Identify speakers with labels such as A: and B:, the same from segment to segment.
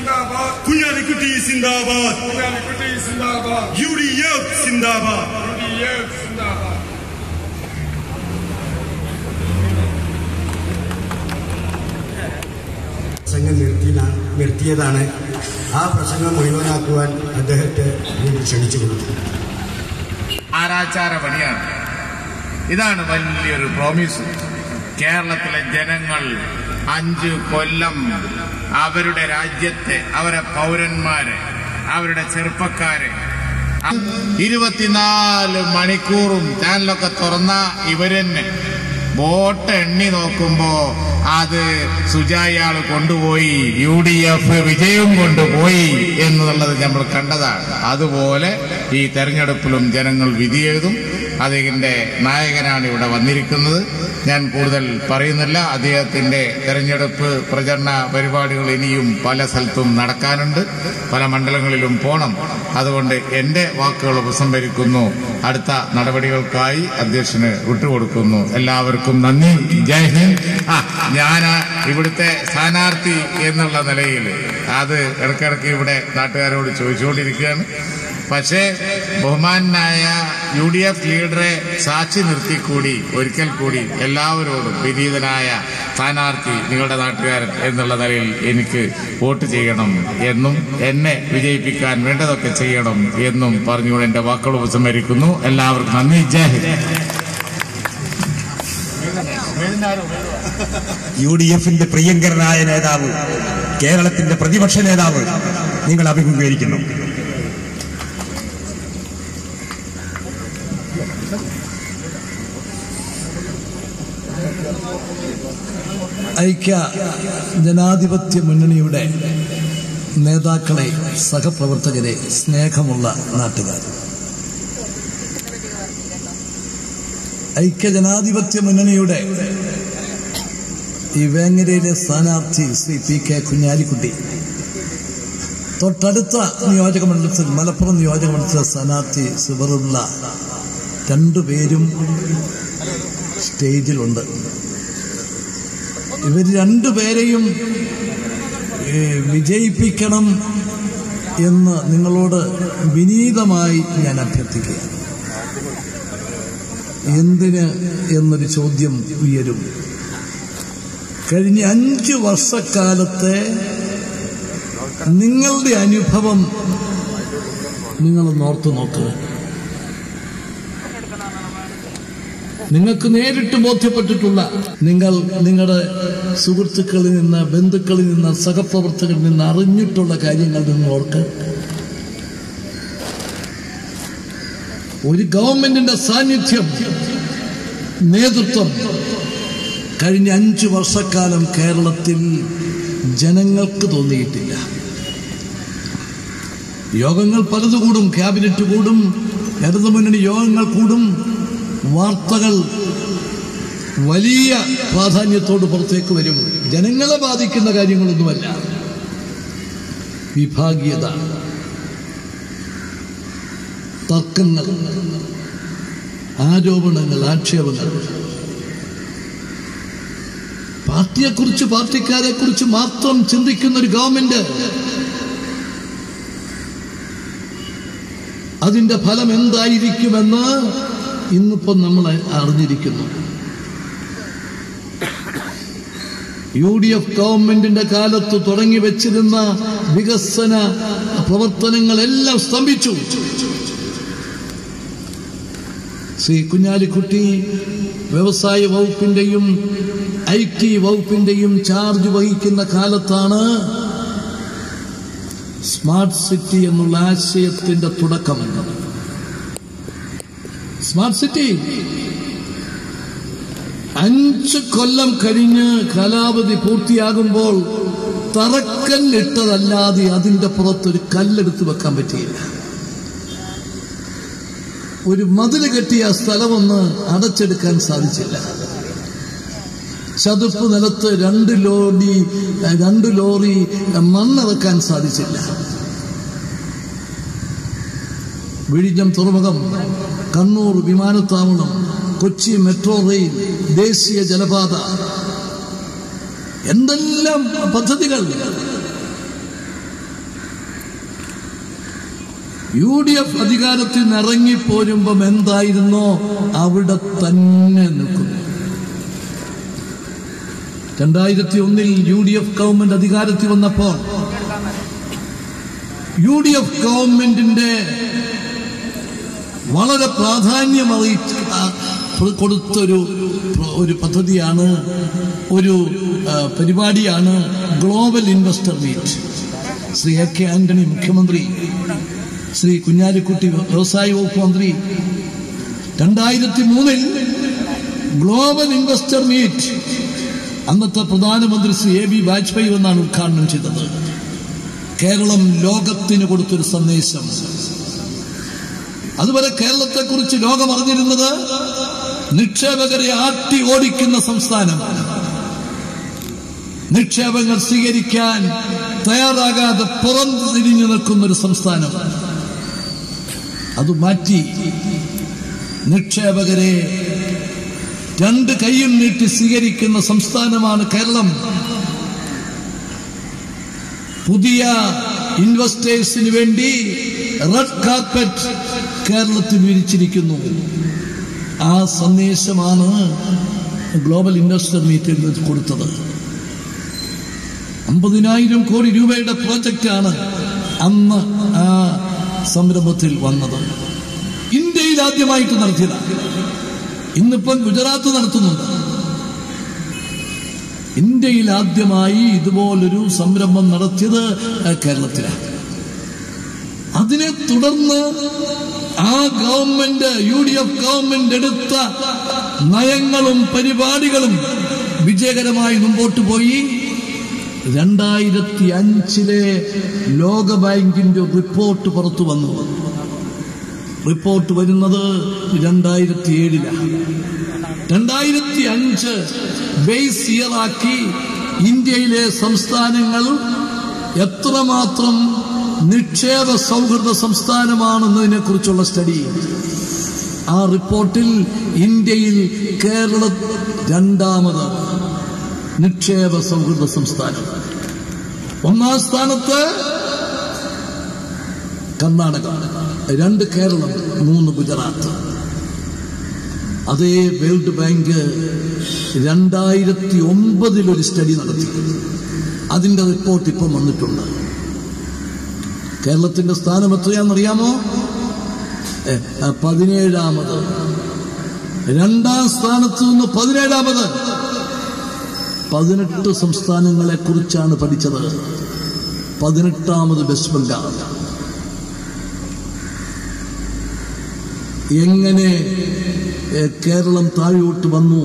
A: സിന്ദാബാദ്
B: കുഞ്ഞാലിക്കുട്ടി സിന്ദാബാദ്
A: കുഞ്ഞാലിക്കുട്ടി സിന്ദാബാദ്
B: U D F സിന്ദാബാദ്
A: യു ഡി എഫ് സിന്ദാബാദ്
C: പ്രസംഗം നിർത്തി നിർത്തിയതാണ് ആ പ്രസംഗം മുഴുവനാക്കുവാൻ അദ്ദേഹത്തെ വീണ്ടും ക്ഷണിച്ചു കൊടുത്തു
D: ആരാചാര പണിയാണ് ഇതാണ് വലിയൊരു പ്രോമിസ് കേരളത്തിലെ ജനങ്ങൾ അഞ്ച് കൊല്ലം അവരുടെ രാജ്യത്തെ അവരെ പൗരന്മാരെ അവരുടെ ചെറുപ്പക്കാരെ ഇരുപത്തിനാല് മണിക്കൂറും ചാനലൊക്കെ തുറന്ന ഇവരെന്നെ വോട്ട് എണ്ണി നോക്കുമ്പോ അത് സുജായാൾ കൊണ്ടുപോയി യു ഡി എഫ് വിജയം കൊണ്ടുപോയി എന്നുള്ളത് നമ്മൾ കണ്ടതാണ് അതുപോലെ ഈ തെരഞ്ഞെടുപ്പിലും ജനങ്ങൾ വിധിയെഴുതും അതിന്റെ നായകനാണ് ഇവിടെ വന്നിരിക്കുന്നത് ഞാൻ കൂടുതൽ പറയുന്നില്ല അദ്ദേഹത്തിന്റെ തെരഞ്ഞെടുപ്പ് പ്രചരണ പരിപാടികൾ ഇനിയും പല സ്ഥലത്തും നടക്കാനുണ്ട് പല മണ്ഡലങ്ങളിലും പോണം അതുകൊണ്ട് എന്റെ വാക്കുകൾ ഉപസംഹരിക്കുന്നു അടുത്ത നടപടികൾക്കായി അധ്യക്ഷന് വിട്ടുകൊടുക്കുന്നു എല്ലാവർക്കും നന്ദി ജയ് ഹിന്ദ് ആ ഞാൻ ഇവിടുത്തെ സ്ഥാനാർത്ഥി എന്നുള്ള നിലയിൽ അത് ഇടയ്ക്കിടയ്ക്ക് ഇവിടെ നാട്ടുകാരോട് ചോദിച്ചുകൊണ്ടിരിക്കുകയാണ് പക്ഷേ ബഹുമാനായ യു ഡി എഫ് ലീഡറെ സാക്ഷി നിർത്തിക്കൂടി ഒരിക്കൽ കൂടി എല്ലാവരോടും വിനീതനായ സ്ഥാനാർത്ഥി നിങ്ങളുടെ നാട്ടുകാരൻ എന്നുള്ള നിലയിൽ എനിക്ക് വോട്ട് ചെയ്യണം എന്നും എന്നെ വിജയിപ്പിക്കാൻ വേണ്ടതൊക്കെ ചെയ്യണം എന്നും പറഞ്ഞുകൊണ്ട് എന്റെ വാക്കുകൾ ഉപസംഹരിക്കുന്നു എല്ലാവർക്കും നന്ദി ജയ്
E: യു ഡി എഫിന്റെ പ്രിയങ്കരനായ നേതാവ് കേരളത്തിന്റെ പ്രതിപക്ഷ നേതാവ് നിങ്ങൾ അഭിമുഖീകരിക്കുന്നു
F: ഐക്യ ജനാധിപത്യ മുന്നണിയുടെ നേതാക്കളെ സഹപ്രവർത്തകരെ സ്നേഹമുള്ള നാട്ടുകാർ ഐക്യ ജനാധിപത്യ മുന്നണിയുടെ ഈ വേങ്ങരയിലെ സ്ഥാനാർത്ഥി ശ്രീ പി കെ കുഞ്ഞാലിക്കുട്ടി തൊട്ടടുത്ത നിയോജക മണ്ഡലത്തിൽ മലപ്പുറം നിയോജക മണ്ഡലത്തിലെ സ്ഥാനാർത്ഥി സുബറുള്ള രണ്ടുപേരും സ്റ്റേജിലുണ്ട് ഇവർ രണ്ടുപേരെയും ഏ, വിജയിപ്പിക്കണം എന്ന് നിങ്ങളോട് വിനീതമായി ഞാൻ അഭ്യർത്ഥിക്കുക എന്തിന് എന്നൊരു ചോദ്യം ഉയരും കഴിഞ്ഞ അഞ്ചു വർഷക്കാലത്തെ നിങ്ങളുടെ അനുഭവം നിങ്ങളൊന്ന് ഓർത്തു നോക്കുക നിങ്ങൾക്ക് നേരിട്ട് ബോധ്യപ്പെട്ടിട്ടുള്ള നിങ്ങൾ നിങ്ങളുടെ സുഹൃത്തുക്കളിൽ നിന്ന് ബന്ധുക്കളിൽ നിന്ന് സഹപ്രവർത്തകരിൽ നിന്ന് അറിഞ്ഞിട്ടുള്ള കാര്യങ്ങൾ നിങ്ങൾ ഓർക്ക് ഒരു ഗവൺമെന്റിന്റെ സാന്നിധ്യം നേതൃത്വം കഴിഞ്ഞ അഞ്ചു വർഷക്കാലം കേരളത്തിൽ ജനങ്ങൾക്ക് തോന്നിയിട്ടില്ല യോഗങ്ങൾ പലത് കൂടും ക്യാബിനറ്റ് കൂടും ഇടതുമുന്നണി യോഗങ്ങൾ കൂടും വാർത്തകൾ വലിയ പ്രാധാന്യത്തോട് പുറത്തേക്ക് വരും ജനങ്ങളെ ബാധിക്കുന്ന കാര്യങ്ങളൊന്നുമല്ല വിഭാഗീയത തർക്കങ്ങൾ ആരോപണങ്ങൾ ആക്ഷേപങ്ങൾ പാർട്ടിയെക്കുറിച്ച് പാർട്ടിക്കാരെ കുറിച്ച് മാത്രം ചിന്തിക്കുന്ന ഒരു ഗവൺമെന്റ് അതിന്റെ ഫലം എന്തായിരിക്കുമെന്ന് ഇന്നിപ്പം നമ്മൾ അറിഞ്ഞിരിക്കുന്നു യു ഡി എഫ് ഗവൺമെന്റിന്റെ കാലത്ത് തുടങ്ങി വെച്ചിരുന്ന വികസന പ്രവർത്തനങ്ങളെല്ലാം സ്തംഭിച്ചു ശ്രീ കുഞ്ഞാലിക്കുട്ടി വ്യവസായ വകുപ്പിന്റെയും ഐ ടി വകുപ്പിന്റെയും ചാർജ് വഹിക്കുന്ന കാലത്താണ് സ്മാർട്ട് സിറ്റി എന്നുള്ള ആശയത്തിന്റെ തുടക്കം സ്മാർട്ട് സിറ്റി അഞ്ച് കൊല്ലം കഴിഞ്ഞ് കാലാവധി പൂർത്തിയാകുമ്പോൾ തറക്കല്ലിട്ടതല്ലാതെ അതിന്റെ പുറത്തൊരു കല്ലെടുത്ത് വെക്കാൻ പറ്റിയില്ല ഒരു മതില് കെട്ടിയ സ്ഥലമൊന്ന് അടച്ചെടുക്കാൻ സാധിച്ചില്ല ചതുപ്പ് നിലത്ത് രണ്ട് ലോറി രണ്ട് ലോറി മണ്ണിറക്കാൻ സാധിച്ചില്ല വിഴിഞ്ഞം തുറമുഖം കണ്ണൂർ വിമാനത്താവളം കൊച്ചി മെട്രോ റെയിൽ ദേശീയ ജലപാത എന്തെല്ലാം പദ്ധതികൾ യു ഡി എഫ് അധികാരത്തിൽ നിന്ന് ഇറങ്ങിപ്പോരുമ്പം എന്തായിരുന്നോ അവിടെ തന്നെ നിൽക്കുന്നു രണ്ടായിരത്തി ഒന്നിൽ യു ഡി എഫ് ഗവൺമെന്റ് അധികാരത്തിൽ വന്നപ്പോൾ യു ഡി എഫ് ഗവൺമെന്റിന്റെ വളരെ പ്രാധാന്യം അറിയിച്ച് ആ, കൊടുത്തൊരു ഒരു പദ്ധതിയാണ് ഒരു ആ, പരിപാടിയാണ് global investor meet Shri A K Antony മുഖ്യമന്ത്രി ശ്രീ കുഞ്ഞാലിക്കുട്ടി വ്യവസായ വകുപ്പ് മന്ത്രി രണ്ടായിരത്തി മൂന്നിൽ ഗ്ലോബൽ ഇൻവെസ്റ്റർ മീറ്റ് അന്നത്തെ പ്രധാനമന്ത്രി ശ്രീ എ ബി വാജ്പേയി എന്നാണ് ഉദ്ഘാടനം ചെയ്തത് കേരളം ലോകത്തിന് കൊടുത്തൊരു സന്ദേശം അതുവരെ കേരളത്തെക്കുറിച്ച് ലോകം അറിഞ്ഞിരുന്നത് നിക്ഷേപകരെ ആട്ടി ഓടിക്കുന്ന സംസ്ഥാനമാണ് നിക്ഷേപങ്ങൾ സ്വീകരിക്കാൻ തയ്യാറാകാതെ പുറംതിരിഞ്ഞു നിൽക്കുന്ന ഒരു സംസ്ഥാനം അത് മാറ്റി നിക്ഷേപകരെ രണ്ട് കൈയും നീട്ടി സ്വീകരിക്കുന്ന സംസ്ഥാനമാണ് കേരളം പുതിയ ഇൻവെസ്റ്റേഴ്സിന് വേണ്ടി റെഡ് കാർപ്പറ്റ് കേരളത്തിൽ വിരിച്ചിരിക്കുന്നു ആ സന്ദേശമാണ് ഗ്ലോബൽ ഇൻവെസ്റ്റർ മീറ്റിൽ കൊടുത്തത് അമ്പതിനായിരം കോടി രൂപയുടെ പ്രോജക്റ്റാണ് അന്ന് ആ സംരംഭത്തിൽ വന്നത് ഇന്ത്യയിൽ ആദ്യമായിട്ട് നടത്തിയതാണ് ഇന്നിപ്പം ഗുജറാത്ത് നടത്തുന്നുണ്ട് ഇന്ത്യയിൽ ആദ്യമായി ഇതുപോലൊരു സംരംഭം നടത്തിയത് ഏഹ്, കേരളത്തിലാണ് അതിനെ തുടർന്ന് ആ government U D F government എടുത്ത നയങ്ങളും പരിപാടികളും വിജയകരമായി മുമ്പോട്ട് പോയി രണ്ടായിരത്തി അഞ്ചിലെ ലോക ബാങ്കിന്റെ റിപ്പോർട്ട് പുറത്തു വന്നു റിപ്പോർട്ട് വരുന്നത് രണ്ടായിരത്തി ഏഴിലാണ് രണ്ടായിരത്തി അഞ്ച് ബേസ് ഇയറാക്കി ഇന്ത്യയിലെ സംസ്ഥാനങ്ങൾ എത്രമാത്രം നിക്ഷേപ സൗഹൃദ സംസ്ഥാനമാണെന്നതിനെ കുറിച്ചുള്ള സ്റ്റഡി ആ റിപ്പോർട്ടിൽ ഇന്ത്യയിൽ കേരള രണ്ടാമത് നിക്ഷേപ സൗഹൃദ സംസ്ഥാനം ഒന്നാം സ്ഥാനത്ത് കർണാടക രണ്ട് കേരളം മൂന്ന് ഗുജറാത്ത് അതേ വേൾഡ് ബാങ്ക് രണ്ടായിരത്തി ഒമ്പതിൽ ഒരു സ്റ്റഡി നടത്തി അതിന്റെ റിപ്പോർട്ട് ഇപ്പം വന്നിട്ടുണ്ട് കേരളത്തിന്റെ സ്ഥാനം എത്രയാണെന്നറിയാമോ ഏ, ആ, പതിനേഴാമത് രണ്ടാം സ്ഥാനത്ത് നിന്ന് പതിനേഴാമത് പതിനെട്ട് സംസ്ഥാനങ്ങളെ കുറിച്ചാണ് പഠിച്ചത് പതിനെട്ടാമത് വെസ്റ്റ് ബംഗാൾ എങ്ങനെ ഏ, കേരളം താഴോട്ട് വന്നു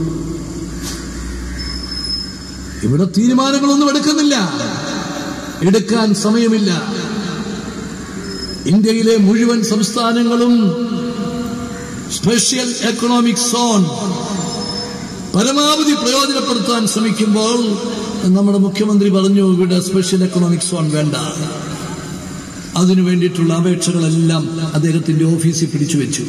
F: ഇവിടെ തീരുമാനങ്ങളൊന്നും എടുക്കുന്നില്ല എടുക്കാൻ സമയമില്ല ഇന്ത്യയിലെ മുഴുവൻ സംസ്ഥാനങ്ങളും സ്പെഷ്യൽ എക്കണോമിക് സോൺ പരമാവധി പ്രയോജനപ്പെടുത്താൻ ശ്രമിക്കുമ്പോൾ നമ്മുടെ മുഖ്യമന്ത്രി പറഞ്ഞു ഇവിടെ സ്പെഷ്യൽ എക്കണോമിക് സോൺ വേണ്ട അതിനു വേണ്ടിയിട്ടുള്ള അപേക്ഷകളെല്ലാം അദ്ദേഹത്തിന്റെ ഓഫീസിൽ പിടിച്ചു വെച്ചു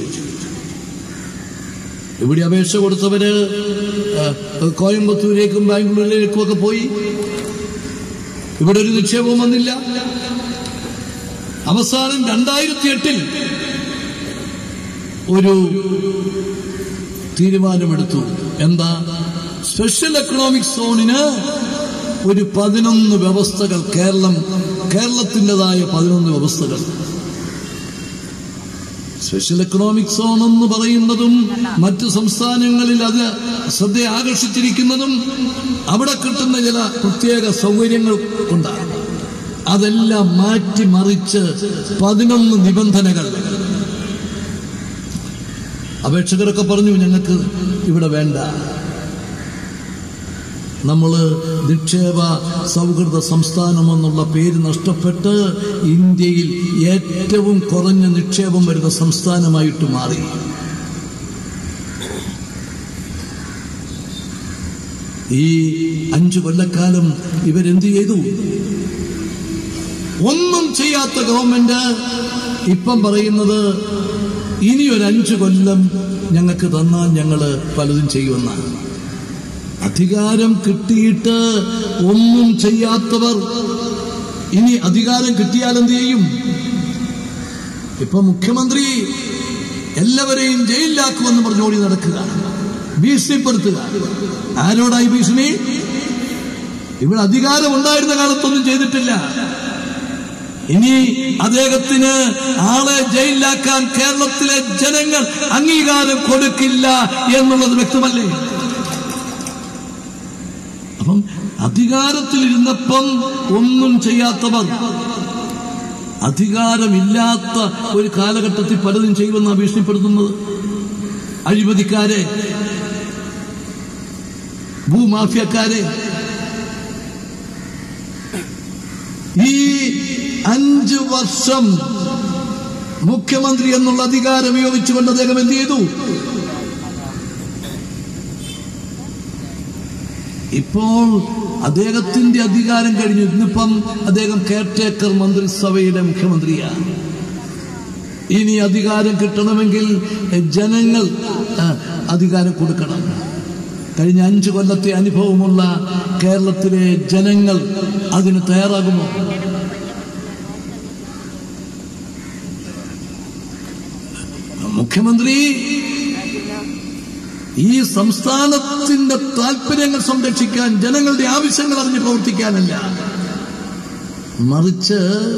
F: ഇവിടെ അപേക്ഷ കൊടുത്തവര് ഏഹ്, കോയമ്പത്തൂരേക്കും ബാംഗ്ലൂരിലേക്കും ഒക്കെ പോയി ഇവിടെ ഒരു നിക്ഷേപവും വന്നില്ല അവസാനം രണ്ടായിരത്തി എട്ടിൽ ഒരു തീരുമാനമെടുത്തു എന്താ സ്പെഷ്യൽ എക്കണോമിക് സോണിന് ഒരു പതിനൊന്ന് വ്യവസ്ഥകൾ കേരളം കേരളത്തിൻ്റെതായ പതിനൊന്ന് വ്യവസ്ഥകൾ സ്പെഷ്യൽ എക്കണോമിക് സോൺ എന്ന് പറയുന്നതും മറ്റു സംസ്ഥാനങ്ങളിൽ അത് ശ്രദ്ധ ആകർഷിച്ചിരിക്കുന്നതും അവിടെ കിട്ടുന്ന ചില പ്രത്യേക സൗകര്യങ്ങൾ കൊണ്ടാണ് അതെല്ലാം മാറ്റിമറിച്ച് പതിനൊന്ന് നിബന്ധനകൾ അപേക്ഷകരൊക്കെ പറഞ്ഞു ഞങ്ങൾക്ക് ഇവിടെ വേണ്ട നമ്മൾ നിക്ഷേപ സൗഹൃദ സംസ്ഥാനം എന്നുള്ള പേര് നഷ്ടപ്പെട്ട് ഇന്ത്യയിൽ ഏറ്റവും കുറഞ്ഞ നിക്ഷേപം വരുന്ന സംസ്ഥാനമായിട്ട് മാറി ഈ അഞ്ചു കൊല്ലക്കാലം ഇവരെന്ത് ചെയ്തു ഒന്നും ചെയ്യാത്ത ഗവൺമെന്റ് ഇപ്പം പറയുന്നത് ഇനി ഒരു അഞ്ചു കൊല്ലം ഞങ്ങൾക്ക് തന്നാൽ ഞങ്ങള് പലതും ചെയ്യുമെന്നാണ് അധികാരം കിട്ടിയിട്ട് ഒന്നും ചെയ്യാത്തവർ ഇനി അധികാരം കിട്ടിയാൽ എന്ത് ചെയ്യും ഇപ്പൊ മുഖ്യമന്ത്രി എല്ലാവരെയും ജയിലിലാക്കുമെന്ന് പറഞ്ഞ് ഓടി നടക്കുക ഭീഷണിപ്പെടുത്തുക ആരോടായി ഭീഷണി ഇവിടെ അധികാരം ഉണ്ടായിരുന്ന കാലത്തൊന്നും ചെയ്തിട്ടില്ല ഇനി അദ്ദേഹത്തിന് ആളെ ജയിലിലാക്കാൻ കേരളത്തിലെ ജനങ്ങൾ അംഗീകാരം കൊടുക്കില്ല എന്നുള്ളത് വ്യക്തമല്ലേ അപ്പം അധികാരത്തിലിരുന്നപ്പം ഒന്നും ചെയ്യാത്തവർ അധികാരമില്ലാത്ത ഒരു കാലഘട്ടത്തിൽ പലതും ചെയ്യുമെന്നാണ് ഭീഷണിപ്പെടുത്തുന്നത് അഴിമതിക്കാരെ ഭൂമാഫിയക്കാരെ ഈ അഞ്ചു വർഷം മുഖ്യമന്ത്രി എന്നുള്ള അധികാരം ഉപയോഗിച്ചുകൊണ്ട് അദ്ദേഹം എന്ത് ചെയ്തു ഇപ്പോൾ അദ്ദേഹത്തിന്റെ അധികാരം കഴിഞ്ഞു ഇന്നിപ്പം അദ്ദേഹം കെയർടേക്കർ മന്ത്രിസഭയുടെ മുഖ്യമന്ത്രിയാണ് ഇനി അധികാരം കിട്ടണമെങ്കിൽ ജനങ്ങൾ ആ, അധികാരം കൊടുക്കണം കഴിഞ്ഞ അഞ്ചു കൊല്ലത്തെ അനുഭവമുള്ള കേരളത്തിലെ ജനങ്ങൾ അതിന് തയ്യാറാകുമോ മുഖ്യമന്ത്രി ഈ സംസ്ഥാനത്തിന്റെ താല്പര്യങ്ങൾ സംരക്ഷിക്കാൻ ജനങ്ങളുടെ ആവശ്യങ്ങൾ അറിഞ്ഞ് പ്രവർത്തിക്കാനല്ല മറിച്ച്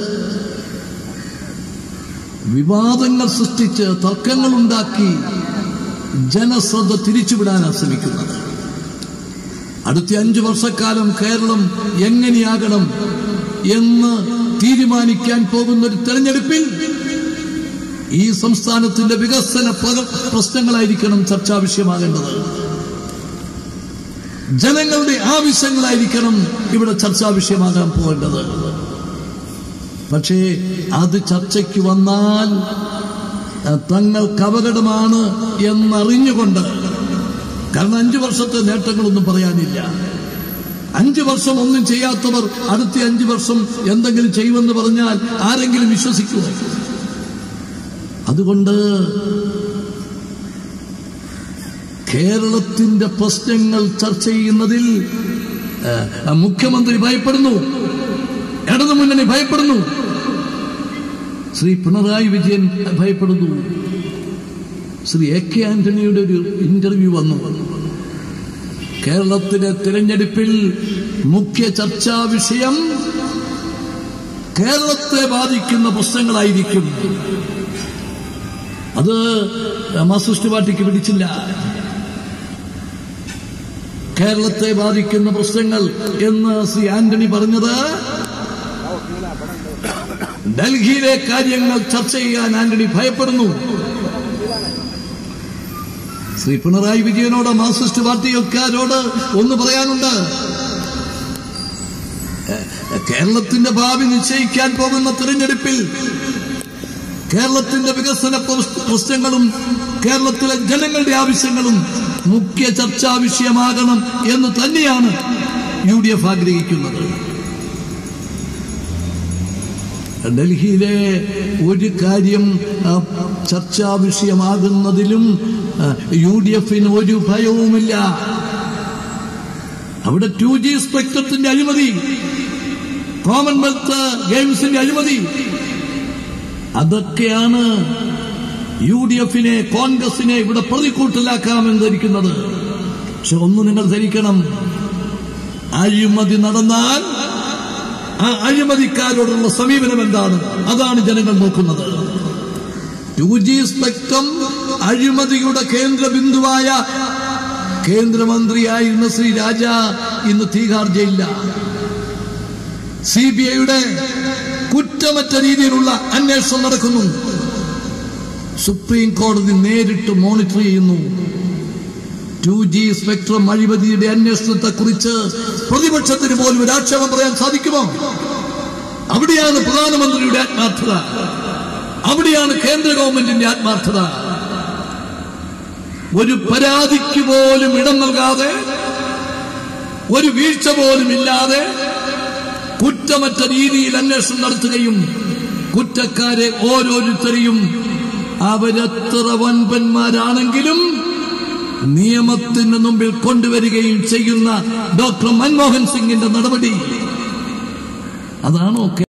F: വിവാദങ്ങൾ സൃഷ്ടിച്ച് തർക്കങ്ങൾ ഉണ്ടാക്കി ജനശ്രദ്ധ തിരിച്ചുവിടാനാണ് ശ്രമിക്കുന്നത് അടുത്ത അഞ്ചു വർഷക്കാലം കേരളം എങ്ങനെയാകണം എന്ന് തീരുമാനിക്കാൻ പോകുന്ന ഒരു തെരഞ്ഞെടുപ്പിൽ ഈ സംസ്ഥാനത്തിന്റെ വികസന പ്ര- പ്രശ്നങ്ങളായിരിക്കണം ചർച്ചാ വിഷയമാകേണ്ടത് ജനങ്ങളുടെ ആവശ്യങ്ങളായിരിക്കണം ഇവിടെ ചർച്ചാ വിഷയമാകാൻ പോകേണ്ടത് പക്ഷേ അത് ചർച്ചയ്ക്ക് വന്നാൽ അഹ് തങ്ങൾക്ക് അപകടമാണ് എന്നറിഞ്ഞുകൊണ്ട് കാരണം അഞ്ചു വർഷത്തെ നേട്ടങ്ങളൊന്നും പറയാനില്ല അഞ്ചു വർഷം ഒന്നും ചെയ്യാത്തവർ അടുത്ത അഞ്ചു വർഷം എന്തെങ്കിലും ചെയ്യുമെന്ന് പറഞ്ഞാൽ ആരെങ്കിലും വിശ്വസിക്കുമോ അതുകൊണ്ട് കേരളത്തിന്റെ പ്രശ്നങ്ങൾ ചർച്ച ചെയ്യുന്നതിൽ ഏഹ്, മുഖ്യമന്ത്രി ഭയപ്പെടുന്നു ഇടതുമുന്നണി ഭയപ്പെടുന്നു ശ്രീ പിണറായി വിജയൻ ഭയപ്പെടുന്നു ശ്രീ എ കെ ആന്റണിയുടെ ഒരു ഇന്റർവ്യൂ വന്നു കേരളത്തിലെ തിരഞ്ഞെടുപ്പിൽ മുഖ്യ ചർച്ചാ വിഷയം കേരളത്തെ ബാധിക്കുന്ന പ്രശ്നങ്ങളായിരിക്കും അത് മാർക്സിസ്റ്റ് പാർട്ടിക്ക് പിടിച്ചില്ല കേരളത്തെ ബാധിക്കുന്ന പ്രശ്നങ്ങൾ എന്ന് ശ്രീ ആന്റണി പറഞ്ഞത് ഡൽഹിയിലെ കാര്യങ്ങൾ ചർച്ച ചെയ്യാൻ ആന്റണി ഭയപ്പെടുന്നു ശ്രീ പിണറായി വിജയനോട് മാർക്സിസ്റ്റ് പാർട്ടിക്കാരോട് ഒന്ന് പറയാനുണ്ട് ഏഹ്, കേരളത്തിന്റെ ഭാവി നിശ്ചയിക്കാൻ പോകുന്ന തിരഞ്ഞെടുപ്പിൽ കേരളത്തിന്റെ വികസന പ്രശ്ന- പ്രശ്നങ്ങളും കേരളത്തിലെ ജനങ്ങളുടെ ആവശ്യങ്ങളും മുഖ്യ ചർച്ചാ വിഷയമാകണം എന്ന് തന്നെയാണ് യു ഡി എഫ് ആഗ്രഹിക്കുന്നത് ഡൽഹിയിലെ ഒരു കാര്യം ആ, ചർച്ചാ വിഷയമാകുന്നതിലും ആ, യു ഡി എഫിന് ഒരു ഭയവുമില്ല അവിടെ ടു ജി സ്പെക്ട്രത്തിന്റെ അഴിമതി കോമൺവെൽത്ത് ഗെയിംസിന്റെ അഴിമതി അതൊക്കെയാണ് യു ഡി എഫിനെ കോൺഗ്രസിനെ ഇവിടെ പ്രതിക്കൂട്ടിലാക്കാമെന്ന് ധരിക്കുന്നത് പക്ഷെ ഒന്ന് നിങ്ങൾ ധരിക്കണം അഴിമതി നടന്നാൽ ആ അഴിമതിക്കാരോടുള്ള സമീപനം എന്താണ് അതാണ് ജനങ്ങൾ നോക്കുന്നത് ടു ജി സ്പെക്ട്രം അഴിമതിയുടെ കേന്ദ്ര ബിന്ദുവായ കേന്ദ്രമന്ത്രിയായിരുന്ന ശ്രീ രാജ ഇന്ന് തീഹാർ ജയിലില്ല സി ബി ഐയുടെ കുറ്റമറ്റ രീതിയിലുള്ള അന്വേഷണം നടക്കുന്നു സുപ്രീം കോടതി നേരിട്ട് മോണിറ്റർ ചെയ്യുന്നു ടു ജി സ്പെക്ട്രം അഴിമതിയുടെ അന്വേഷണത്തെ കുറിച്ച് പ്രതിപക്ഷത്തിന് പോലും ഒരു ആക്ഷേപം പറയാൻ സാധിക്കുമോ അവിടെയാണ് പ്രധാനമന്ത്രിയുടെ ആത്മാർത്ഥത അവിടെയാണ് കേന്ദ്ര ഗവൺമെന്റിന്റെ ആത്മാർത്ഥത ഒരു പരാതിക്ക് പോലും ഇടം നൽകാതെ ഒരു വീഴ്ച പോലും ഇല്ലാതെ കുറ്റമറ്റ രീതിയിൽ അന്വേഷണം നടത്തുകയും കുറ്റക്കാരെ ഓരോരുത്തരെയും അവരെത്ര വൻപന്മാരാണെങ്കിലും നിയമത്തിന് മുമ്പിൽ കൊണ്ടുവരികയും ചെയ്യുന്ന ഡോക്ടർ മൻമോഹൻ സിംഗിന്റെ നടപടി അതാണോ